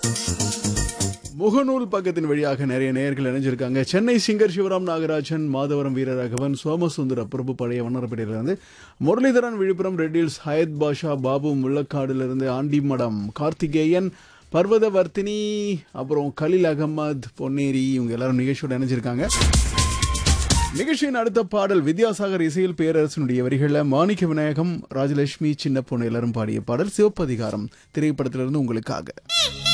முகநூல் பக்கத்தின் வழியாக நிறைய நேயர்கள் இணைஞ்சிருக்காங்க சென்னை சிங்கர் சிவராம் நாகராஜன் மாதவரம் வீரராகவன் சோமசுந்தர பிரபு பழைய வண்ணரப்பேட்டையிலிருந்து முரளிதரன் விழுப்புரம் ரெட்டில்ஸ் ஹயத் பாஷா பாபு முள்ளக்காடுலேருந்து ஆண்டிமடம் கார்த்திகேயன் பர்வதவர்த்தினி அப்புறம் கலில் அகமது பொன்னேரி இவங்க எல்லாரும் நிகழ்ச்சியோட இணைஞ்சிருக்காங்க நிகழ்ச்சியின் அடுத்த பாடல் வித்யாசாகர் இசையில் பேரரசனுடைய வரிகளில் மாணிக்க விநாயகம் ராஜலட்சுமி சின்ன பொண்ணு எல்லாரும் பாடிய பாடல் சிவப்பதிகாரம் திரைப்படத்திலிருந்து உங்களுக்காக